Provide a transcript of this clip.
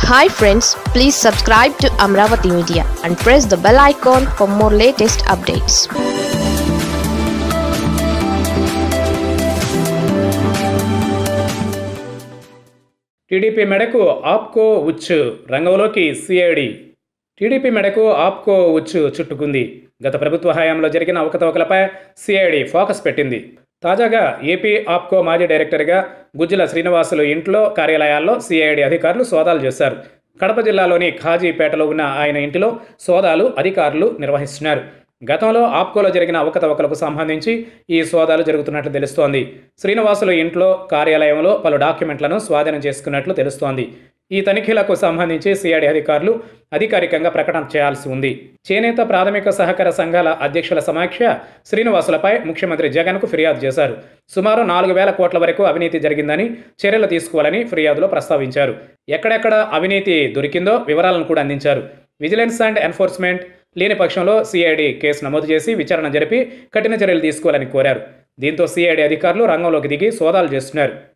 hi friends please subscribe to Amaravati media and press the bell icon for more latest updates TDP మెడకు ఆప్కో ఉచ్చు రంగంలోకి CID TDP మెడకు ఆప్కో ఉచ్చు చుట్టుకుంది గత ప్రభుత్వ హయాంలో జరిగిన అవకతవకలపై సిఐడి ఫోకస్ పెట్టింది తాజాగా ఏపీ ఆప్కో మాజీ డైరెక్టర్గా గుజ్జల శ్రీనివాసులు ఇంట్లో కార్యాలయాల్లో సిఐడి అధికారులు సోదాలు చేశారు కడప జిల్లాలోని ఖాజీపేటలో ఉన్న ఆయన ఇంటిలో సోదాలు అధికారులు నిర్వహిస్తున్నారు గతంలో ఆప్కోలో జరిగిన అవకతవకలకు సంబంధించి ఈ సోదాలు జరుగుతున్నట్లు తెలుస్తోంది శ్రీనివాసులు ఇంట్లో కార్యాలయంలో పలు డాక్యుమెంట్లను స్వాధీనం చేసుకున్నట్లు తెలుస్తోంది ఈ తనిఖీలకు సంబంధించి సిఐడి అధికారులు అధికారికంగా ప్రకటన చేయాల్సి ఉంది చేనేత ప్రాథమిక సహకార సంఘాల అధ్యక్షుల సమీక్ష శ్రీనివాసులపై ముఖ్యమంత్రి జగన్కు ఫిర్యాదు చేశారు సుమారు నాలుగు వేల కోట్ల వరకు అవినీతి జరిగిందని చర్యలు తీసుకోవాలని ఫిర్యాదులో ప్రస్తావించారు ఎక్కడెక్కడ అవినీతి దొరికిందో వివరాలను కూడా అందించారు విజిలెన్స్ అండ్ ఎన్ఫోర్స్మెంట్ లేని పక్షంలో సిఐడి కేసు నమోదు చేసి విచారణ జరిపి కఠిన చర్యలు తీసుకోవాలని కోరారు దీంతో సిఐడి అధికారులు రంగంలోకి దిగి సోదాలు చేస్తున్నారు